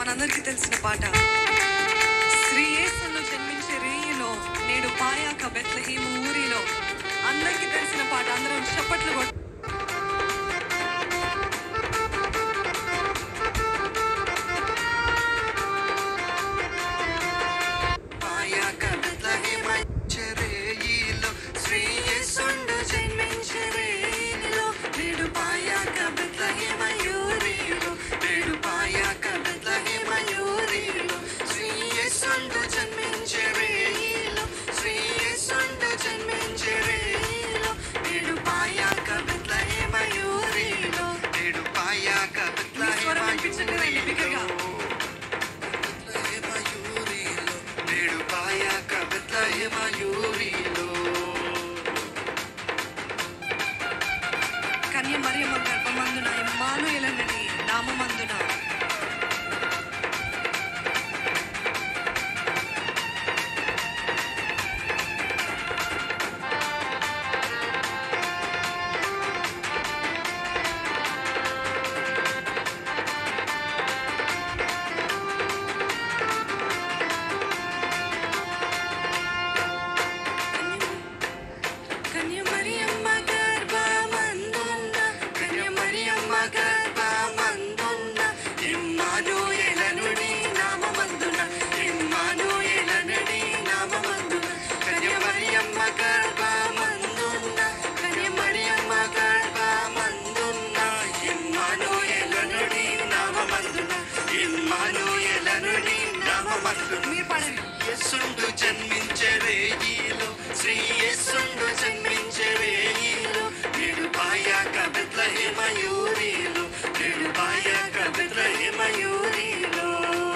మనందరికీ తెలిసిన పాట శ్రీ యేసును జన్మించే రేయిలో నేడు పాయాక బెత్లహేము ఊరిలో అందరికీ తెలిసిన పాట అందరం చప్పట్లు కొట్టు పాయాక బెత్లెహేమ చెరేయిలో శ్రీ యేసుండు జన్మించే రేయిలో నేడు పాయాక బెత్లెహేమ యూరిలో నేడు పాయాక బెత్లెహేమ యూరిలో శ్రీ యేసుండు జన్మించే రేయిలో శ్రీ యేసుండు జన్మించే రేయిలో నేడు పాయాక బెత్లెహేమ యూరిలో నేడు పాయాక మీ స్వరం బెత్లెహేమ వినిపించట్లేదండి బిగ్గరగా బెత్లెహేమయూరిలో, నేడు పాయాక బెత్లెహేమయూరిలో. కన్య మరియమ్మ గర్భమందున ఇమ్మానుయేలనని నామమందున కన్య మరియమ్మ గర్భమందున్న, కన్య మరియమ్మ గర్భమందున్న, ఇమ్మానుయేలనుడి నామమందున, ఇమ్మానుయేలనుడి నామమందున, కన్య మరియమ్మ గర్భమందున్న, కన్య మరియమ్మ గర్భమందున్న, ఇమ్మానుయేలనుడి నామమందున, ఇమ్మానుయేలనుడి నామమందున. మీరు పాడండి యేసుండు జన్మించే రేయిలో శ్రీ యేసుండు జన్మించే రేయిలో నేడు పాయాక బెత్లహేమ యూరిలో నేడు పాయాక బెత్లహేమ యూరిలో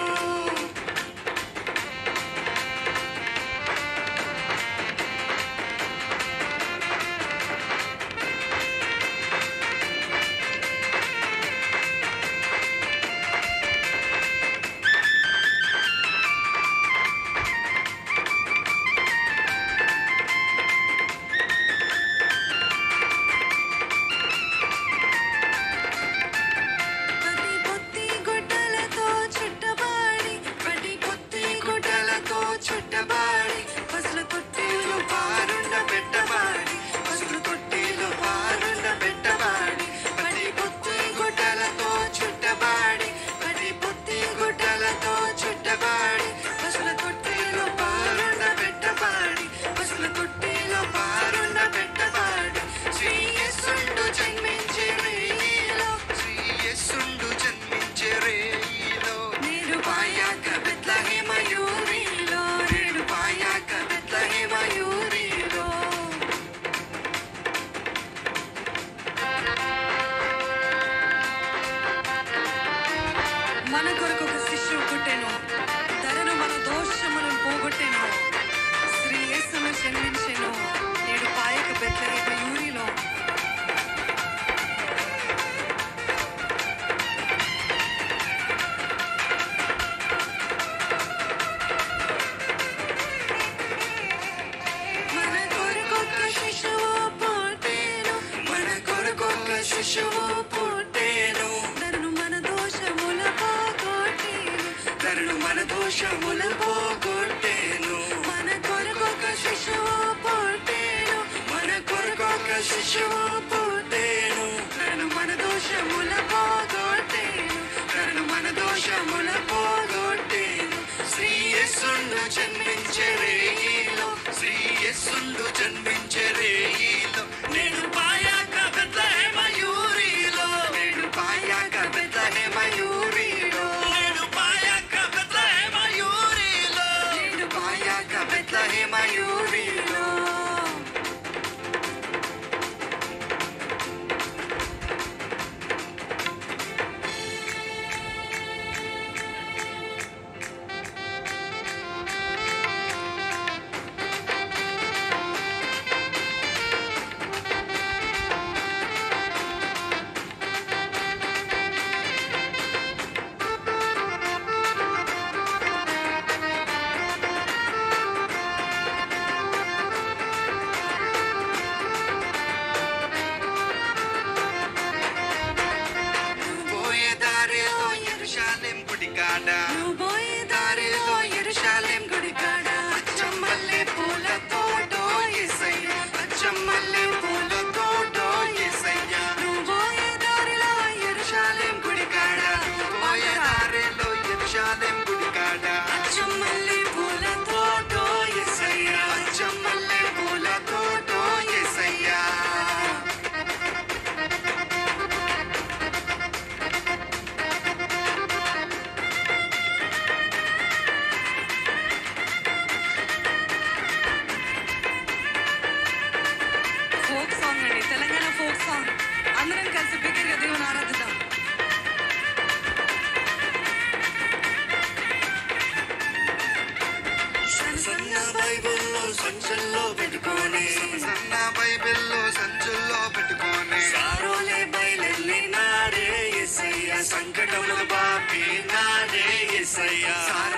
పటి పొత్తి గుడ్డలతో చుట్టబాడి పటి పొత్తి గుడ్డలతో చుట్టబాడి పసులు తొట్టిలు పారుండ పెట్టబాడి పసులు తొట్టిలు పారుండ పెట్టబాడి పటి పొత్తి గుడ్డలతో చుట్టబాడి పటి పొత్తి గుడ్డలతో చుట్టబాడి పసుల తొట్టిలు పారుండ పెట్టబాడి పసుల తొట్టిలో పారుండ పెట్టబాడి శ్రీ యేసుండు జన్మించే రేయిలో శ్రీ యేసుండు జన్మించే రేయిలో నేడు పాయాక బెత్లహేమ యూరిలో నేడు పాయాక బెత్లహేమ యూరిలో మన కొరకు ఒక శిశువు పుట్టెను ధరను మన దోషములను పోగొట్టెను శ్రీ యేసును జన్మించెను నేడు పాయక బెత్లహేమ యూరిలో మన కొరకొక శిశువు పుట్టేను మన కొరకొక శిశువు పుట్టేను ధరను మన దోషముల పోగొట్టెను కరుణ మన దోషముల పోగొట్టేను మన కొరకొక శిశువు పుట్టెను మన కొరకొక శిశువు పుట్టేను కరుణ మన దోషముల పోగొట్టేను కరుణ మన దోషముల పోగొట్టేను శ్రీ యేసుండు జన్మించే రేయిలో శ్రీ యేసుండు జన్మించే రేయిలో నేను పాయాక బెత్లహేమ యూరిలో నేను పాయాక బెత్లహేమ యూరిలో నేను పాయాక బెత్లహేమ యూరిలో నేను పాయాక బెత్లహేమ యూరిలో కాడ నువ్వు పోయే దారిలో ఎరుషాలేం గుడి కాడ అచ్చం మల్లె పూల తోటో ఎసయ్య అచ్చం మల్లె పూల తోటో ఎసయ్య నువ్వు పోయే దారిలో ఎరుషాలేం గుడి కాడ పోయే దారిలో ఎరుషాలేం గుడి కాడ అచ్చం మల్లె పూల తోటో ఎసయ్య అచ్చం మల్లె పూల తోటో ఎసయ్య ఫోక్ సాంగ్ అండి తెలంగాణ ఫోక్ సాంగ్ అందరం కలిసి బిగ్గరగా దేవుని ఆరాధిద్దాం సన్న బైబిల్లో సంచుల్లో పెట్టుకొని సన్న బైబిల్లో సంచుల్లో పెట్టుకొని సారోలే బయలెల్లి నాడే ఎసయ్య సంకటముల బాపి నాడే ఎసయ్య